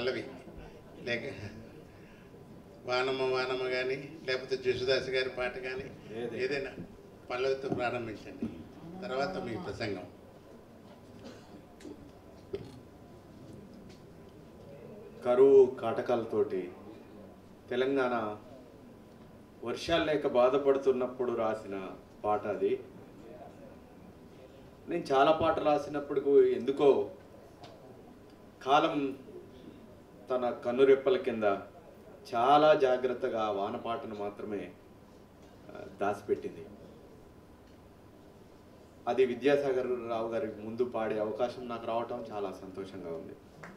పల్లవి లేక వానమ్మ వానమ్మ కానీ లేకపోతే జసుదాస్ గారి పాట కానీ ఏదైనా. ఏదైనా పల్లవితో ప్రారంభించండి తర్వాత మీ ప్రసంగం కరువు కాటకాలతోటి తెలంగాణ వర్షాలు లేక బాధపడుతున్నప్పుడు రాసిన పాట అది నేను చాలా పాటలు రాసినప్పుడు ఎందుకో కాలం తన కన్నురెప్పల కింద చాలా జాగ్రత్తగా ఆ వాన పాటను మాత్రమే ఆ, దాచిపెట్టింది అది విద్యాసాగర్ రావు గారి ముందు పాడే అవకాశం నాకు రావటం చాలా సంతోషంగా ఉంది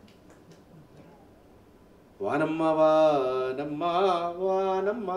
వానమ్మ వానమ్మ వానమ్మ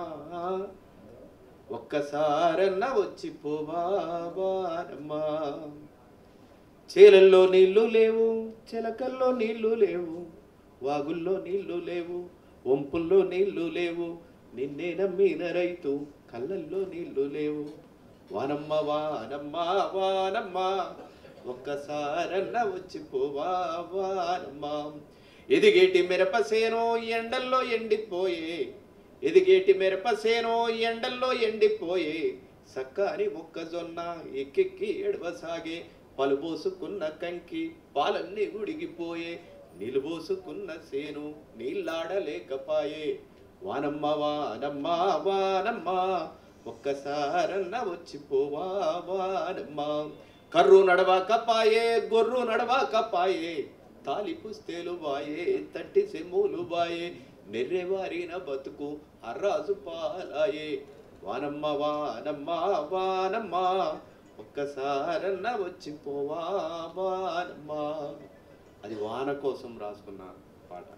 ఒక్కసారన్న వచ్చి పోవా వానమ్మ చేలల్లో నీళ్లు లేవు చిలకల్లో నీళ్లు లేవు వాగుల్లో నీళ్లు లేవు వంపుల్లో నీళ్లు లేవు నిన్నే నమ్మిన రైతు కళ్ళల్లో నీళ్లు లేవు వానమ్మ వానమ్మ వానమ్మ ఒక్కసారన్న వచ్చి పోవా వానమ్మ ఎదిగేటి మిరపసేనో ఎండల్లో ఎండిపోయే ఎదిగేటి మిరపసేనో ఎండల్లో ఎండిపోయే సక్కాని మొక్కజొన్న ఎక్కెక్కి ఎడవసాగే పలుబోసుకున్న కంకి పాలన్నీ ఉడిగిపోయే నిలుబోసుకున్న సేను నీళ్ళాడలేకపాయే వానమ్మ వానమ్మ వానమ్మ ఒక్కసారన్న వచ్చిపోవా వానమ్మ కర్రు నడవాకపాయే గొర్రు నడవాకపాయే తాలి పుస్తేలు బాయే తట్టి సెమ్ములు బాయే నెర్రెవారిన బతుకు అర్రాజు పాలాయే వానమ్మ వానమ్మ వానమ్మ ఒక్కసారన్న వచ్చిపోవా వానమ్మ అది వాన కోసం రాసుకున్న పాట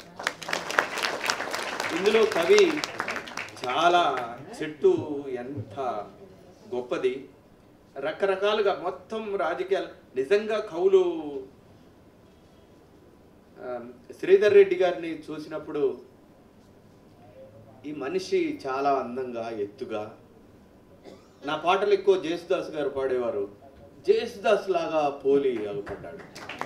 ఇందులో కవి చాలా చెట్టు ఎంత గొప్పది రకరకాలుగా మొత్తం రాజకీయాలు నిజంగా కవులు ఆ, శ్రీధర్ రెడ్డి గారిని చూసినప్పుడు ఈ మనిషి చాలా అందంగా ఎత్తుగా నా పాటలు ఎక్కువ జేసుదాస్ గారు పాడేవారు జేసుదాస్ లాగా పోలి అగుపడ్డాడు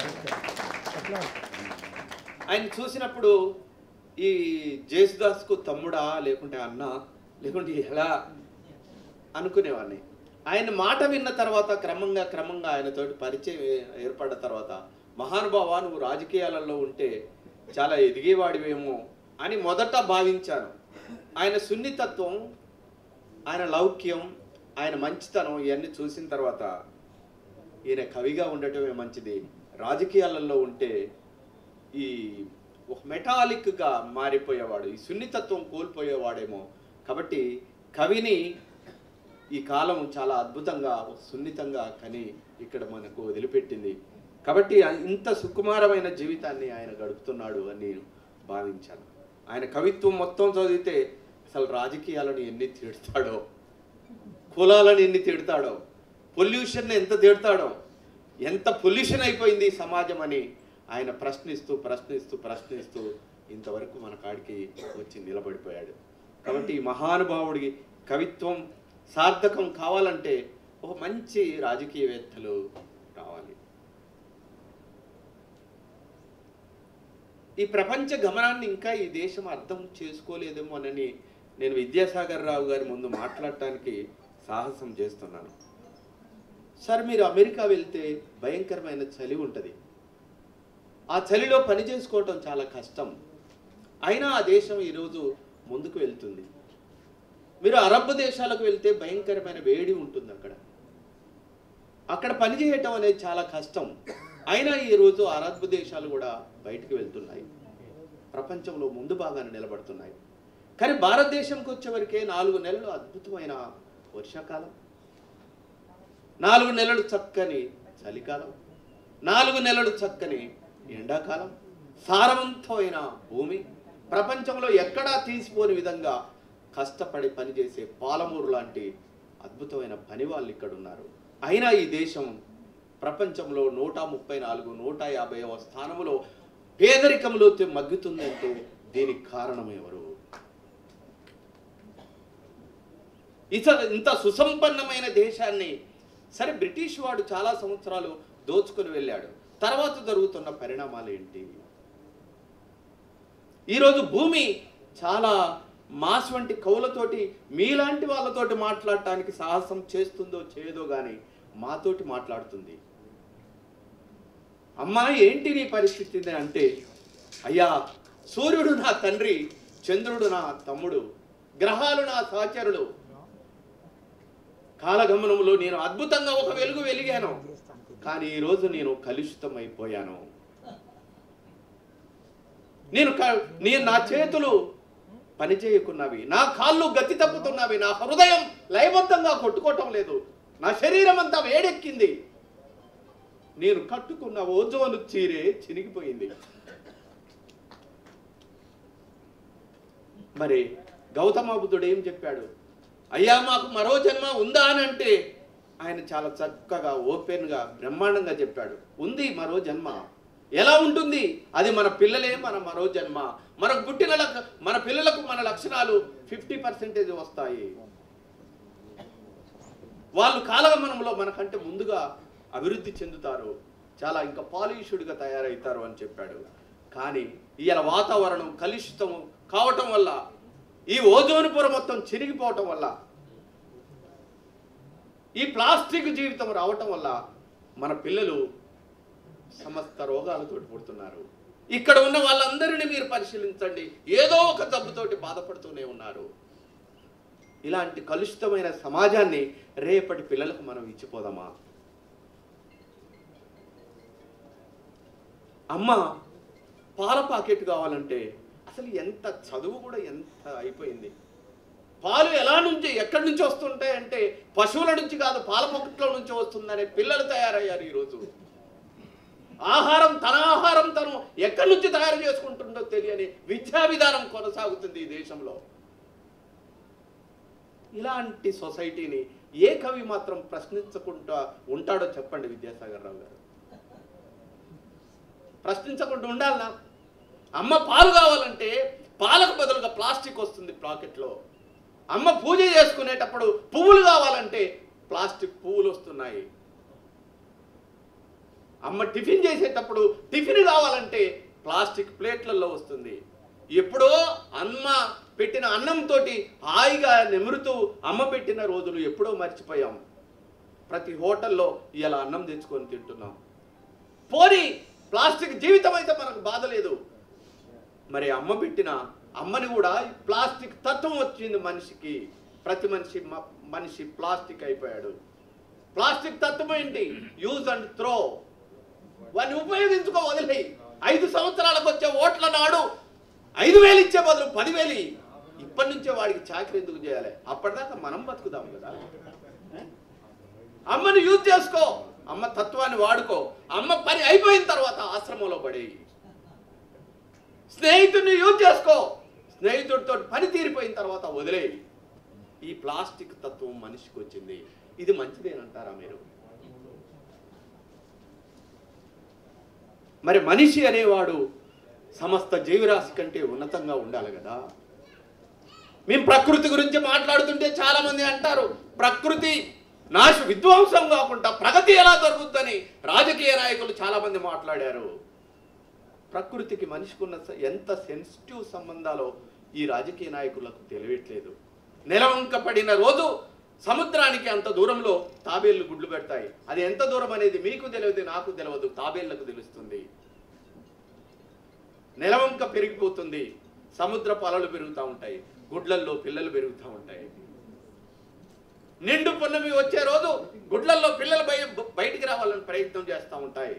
ఆయన చూసినప్పుడు ఈ జేసుదాస్కు తమ్ముడా లేకుంటే అన్న లేకుంటే ఎలా అనుకునేవాడిని ఆయన మాట విన్న తర్వాత క్రమంగా క్రమంగా ఆయనతోటి పరిచయం ఏ- ఏర్పడ్డ తర్వాత మహానుభావ నువ్వు రాజకీయాలలో ఉంటే చాలా ఎదిగేవాడివేమో అని మొదట భావించాను ఆయన సున్నితత్వం ఆయన లౌక్యం ఆయన మంచితనం ఇవన్నీ చూసిన తర్వాత ఈయన కవిగా ఉండటమే మంచిది రాజకీయాలలో ఉంటే ఈ ఒక మెటాలిక్గా మారిపోయేవాడు ఈ సున్నితత్వం కోల్పోయేవాడేమో కాబట్టి కవిని ఈ కాలం చాలా అద్భుతంగా సున్నితంగా కని ఇక్కడ మనకు వదిలిపెట్టింది కాబట్టి ఆ- ఇంత సుకుమారమైన జీవితాన్ని ఆయన గడుపుతున్నాడు అని నేను భావించాను ఆయన కవిత్వం మొత్తం చదివితే అసలు రాజకీయాలను ఎన్ని తిడతాడో కులాలను ఎన్ని తిడతాడో పొల్యూషన్ ఎంత తిడతాడో ఎంత పొల్యూషన్ అయిపోయింది ఈ సమాజం అని ఆయన ప్రశ్నిస్తూ ప్రశ్నిస్తూ ప్రశ్నిస్తూ ఇంతవరకు మన కాడికి వచ్చి నిలబడిపోయాడు కాబట్టి ఈ మహానుభావుడికి కవిత్వం సార్థకం కావాలంటే ఒక మంచి రాజకీయవేత్తలు రావాలి ఈ ప్రపంచ గమనాన్ని ఇంకా ఈ దేశం అర్థం చేసుకోలేదేమోనని నేను విద్యాసాగర్ రావు గారి ముందు మాట్లాడటానికి సాహసం చేస్తున్నాను సార్ మీరు అమెరికా వెళ్తే భయంకరమైన చలి ఉంటుంది ఆ చలిలో పని చేసుకోవటం చాలా కష్టం అయినా ఆ దేశం ఈరోజు ముందుకు వెళ్తుంది మీరు అరబ్ దేశాలకు వెళ్తే భయంకరమైన వేడి ఉంటుంది అక్కడ అక్కడ పని చేయటం అనేది చాలా కష్టం అయినా ఈరోజు అరబ్ దేశాలు కూడా బయటకు వెళ్తున్నాయి ప్రపంచంలో ముందు భాగాన్ని నిలబడుతున్నాయి కానీ భారతదేశంకి వచ్చేవరకే నాలుగు నెలలు అద్భుతమైన వర్షాకాలం నాలుగు నెలలు చక్కని చలికాలం నాలుగు నెలలు చక్కని ఎండాకాలం సారవంతమైన భూమి ప్రపంచంలో ఎక్కడా తీసిపోని విధంగా కష్టపడి పనిచేసే పాలమూరు లాంటి అద్భుతమైన పని వాళ్ళు ఇక్కడ ఉన్నారు అయినా ఈ దేశం ప్రపంచంలో నూట ముప్పై నాలుగు నూట యాభైవ స్థానంలో పేదరికంలో తె- మగ్గుతుందంటే దీనికి కారణం ఎవరు ఇత ఇంత సుసంపన్నమైన దేశాన్ని సరే బ్రిటిష్ వాడు చాలా సంవత్సరాలు దోచుకొని వెళ్ళాడు తర్వాత జరుగుతున్న పరిణామాలు ఏంటి ఈరోజు భూమి చాలా మాస్ వంటి కవులతోటి మీలాంటి వాళ్ళతోటి మాట్లాడటానికి సాహసం చేస్తుందో చేయదో కానీ మాతోటి మాట్లాడుతుంది అమ్మా ఏంటి నీ పరిస్థితి అంటే అయ్యా సూర్యుడు నా తండ్రి చంద్రుడు నా తమ్ముడు గ్రహాలు నా సహచరులు కాలగమనంలో నేను అద్భుతంగా ఒక వెలుగు వెలిగాను కానీ ఈరోజు నేను కలుషితం అయిపోయాను నేను క- నేను నా చేతులు పనిచేయకున్నవి నా కాళ్ళు గతి తప్పుతున్నవి నా హృదయం లయబద్ధంగా కొట్టుకోవటం లేదు నా శరీరం అంతా వేడెక్కింది నేను కట్టుకున్న ఓజోను చీరే చినిగిపోయింది మరి గౌతమ బుద్ధుడు ఏం చెప్పాడు అయ్యా మాకు మరో జన్మ ఉందా అని అంటే ఆయన చాలా చక్కగా ఓపెన్గా బ్రహ్మాండంగా చెప్పాడు ఉంది మరో జన్మ ఎలా ఉంటుంది అది మన పిల్లలే మన మరో జన్మ మనకు పుట్టిన లక్ష- మన పిల్లలకు మన లక్షణాలు ఫిఫ్టీ పర్సెంటేజ్ వస్తాయి వాళ్ళు కాలగమనంలో మనకంటే ముందుగా అభివృద్ధి చెందుతారు చాలా ఇంకా పాలిష్యుడిగా తయారవుతారు అని చెప్పాడు కానీ ఇవాళ వాతావరణం కలుషితం కావటం వల్ల ఈ ఓజోన్ పొర మొత్తం చిరిగిపోవటం వల్ల ఈ ప్లాస్టిక్ జీవితం రావటం వల్ల మన పిల్లలు సమస్త రోగాలతో పుడుతున్నారు ఇక్కడ ఉన్న వాళ్ళందరినీ మీరు పరిశీలించండి ఏదో ఒక జబ్బుతోటి బాధపడుతూనే ఉన్నారు ఇలాంటి కలుషితమైన సమాజాన్ని రేపటి పిల్లలకు మనం ఇచ్చిపోదామా అమ్మ పాల పాకెట్ కావాలంటే అసలు ఎంత చదువు కూడా ఎంత అయిపోయింది పాలు ఎలా నుంచి ఎక్కడి నుంచి వస్తుంటాయి అంటే పశువుల నుంచి కాదు పాల పొక్కట్లో నుంచి వస్తుందనే పిల్లలు తయారయ్యారు ఈరోజు ఆహారం తన ఆహారం తను ఎక్కడి నుంచి తయారు చేసుకుంటుందో తెలియని విద్యా విధానం కొనసాగుతుంది ఈ దేశంలో ఇలాంటి సొసైటీని ఏ కవి మాత్రం ప్రశ్నించకుండా ఉంటాడో చెప్పండి విద్యాసాగర్ రావు గారు ప్రశ్నించకుండా ఉండాలనా అమ్మ పాలు కావాలంటే పాలకు బదులుగా ప్లాస్టిక్ వస్తుంది ప్లాకెట్లో అమ్మ పూజ చేసుకునేటప్పుడు పువ్వులు కావాలంటే ప్లాస్టిక్ పువ్వులు వస్తున్నాయి అమ్మ టిఫిన్ చేసేటప్పుడు టిఫిన్ కావాలంటే ప్లాస్టిక్ ప్లేట్లలో వస్తుంది ఎప్పుడో అమ్మ పెట్టిన అన్నంతో హాయిగా నెమురుతూ అమ్మ పెట్టిన రోజులు ఎప్పుడో మర్చిపోయాం ప్రతి హోటల్లో ఇలా అన్నం తెచ్చుకొని తింటున్నాం పోనీ ప్లాస్టిక్ జీవితం అయితే మనకు బాధ లేదు మరి అమ్మ పెట్టిన అమ్మని కూడా ప్లాస్టిక్ తత్వం వచ్చింది మనిషికి ప్రతి మనిషి మ- మనిషి ప్లాస్టిక్ అయిపోయాడు ప్లాస్టిక్ తత్వం ఏంటి యూజ్ అండ్ త్రో వాడిని ఉపయోగించుకో వదిలే ఐదు సంవత్సరాలకు వచ్చే ఓట్ల నాడు ఐదు వేలు ఇచ్చే బదులు పదివేలు ఇయ్యి. ఇప్పటి నుంచే వాడికి చాకరీ ఎందుకు చేయాలి అప్పటిదాకా మనం బతుకుదాం కదా అమ్మని యూజ్ చేసుకో అమ్మ తత్వాన్ని వాడుకో అమ్మ పని అయిపోయిన తర్వాత ఆశ్రమంలో పడేయి స్నేహితుడిని యూజ్ చేసుకో స్నేహితుడితో పని తీరిపోయిన తర్వాత వదిలేయి ఈ ప్లాస్టిక్ తత్వం మనిషికి వచ్చింది ఇది మంచిదేనంటారా మీరు మరి మనిషి అనేవాడు సమస్త జీవరాశి కంటే ఉన్నతంగా ఉండాలి కదా మేము ప్రకృతి గురించి మాట్లాడుతుంటే చాలా మంది అంటారు ప్రకృతి నాశ విధ్వంసం కాకుండా ప్రగతి ఎలా జరుగుతుందని రాజకీయ నాయకులు చాలా మంది మాట్లాడారు ప్రకృతికి మనిషికున్న స- ఎంత సెన్సిటివ్ సంబంధాలో ఈ రాజకీయ నాయకులకు తెలియట్లేదు నెలవంక పడిన రోజు సముద్రానికి అంత దూరంలో తాబేళ్లు గుడ్లు పెడతాయి అది ఎంత దూరం అనేది మీకు తెలియదు నాకు తెలియదు తాబేళ్లకు తెలుస్తుంది నెలవంక పెరిగిపోతుంది సముద్ర పొలలు పెరుగుతూ ఉంటాయి గుడ్లల్లో పిల్లలు పెరుగుతూ ఉంటాయి నిండు పున్నమి వచ్చే రోజు గుడ్లల్లో పిల్లలు బయ బయటికి రావాలని ప్రయత్నం చేస్తూ ఉంటాయి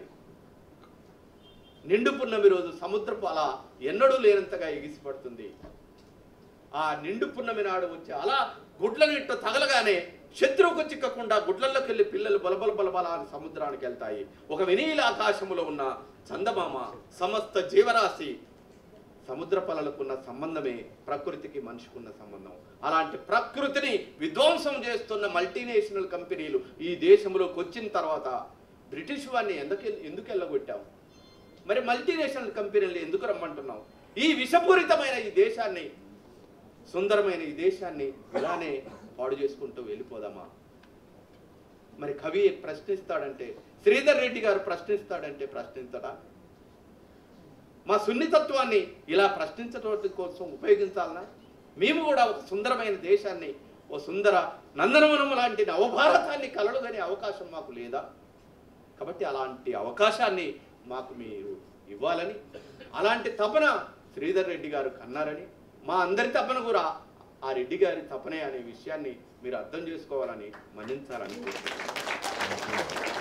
నిండు పున్నమి రోజు సముద్రపు అల ఎన్నడూ లేనంతగా ఎగిసిపడుతుంది ఆ నిండు పున్నమి నాడు వచ్చి అలా గుడ్లను ఇట్ట తగలగానే శత్రువుకు చిక్కకుండా గుడ్లల్లోకి వెళ్ళి పిల్లలు బలబల బలబల అని సముద్రానికి వెళ్తాయి ఒక వినీల ఆకాశములో ఉన్న చందమామ సమస్త జీవరాశి సముద్ర పలలకున్న సంబంధమే ప్రకృతికి మనిషికున్న సంబంధం అలాంటి ప్రకృతిని విధ్వంసం చేస్తున్న మల్టీనేషనల్ కంపెనీలు ఈ దేశంలోకి వచ్చిన తర్వాత బ్రిటిష్ వాడిని ఎందుకు ఎందుకు వెళ్ళగొట్టాం మరి మల్టీనేషనల్ కంపెనీలు ఎందుకు రమ్మంటున్నాం ఈ విషపూరితమైన ఈ దేశాన్ని సుందరమైన ఈ దేశాన్ని ఇలానే పాడు చేసుకుంటూ వెళ్ళిపోదామా మరి కవి ప్రశ్నిస్తాడంటే శ్రీధర్ రెడ్డి గారు ప్రశ్నిస్తాడంటే ప్రశ్నించడా మా సున్నితత్వాన్ని ఇలా ప్రశ్నించడం కోసం ఉపయోగించాలనా మేము కూడా ఒక సుందరమైన దేశాన్ని ఓ సుందర నందనవనం లాంటి నవభారతాన్ని కలలుగనే అవకాశం మాకు లేదా కాబట్టి అలాంటి అవకాశాన్ని మాకు మీరు ఇవ్వాలని అలాంటి తపన శ్రీధర్ రెడ్డి గారు కన్నారని మా అందరి తపన కూడా ఆ రెడ్డి గారి తపనే అనే విషయాన్ని మీరు అర్థం చేసుకోవాలని మన్నించాలని కోరుతున్నాను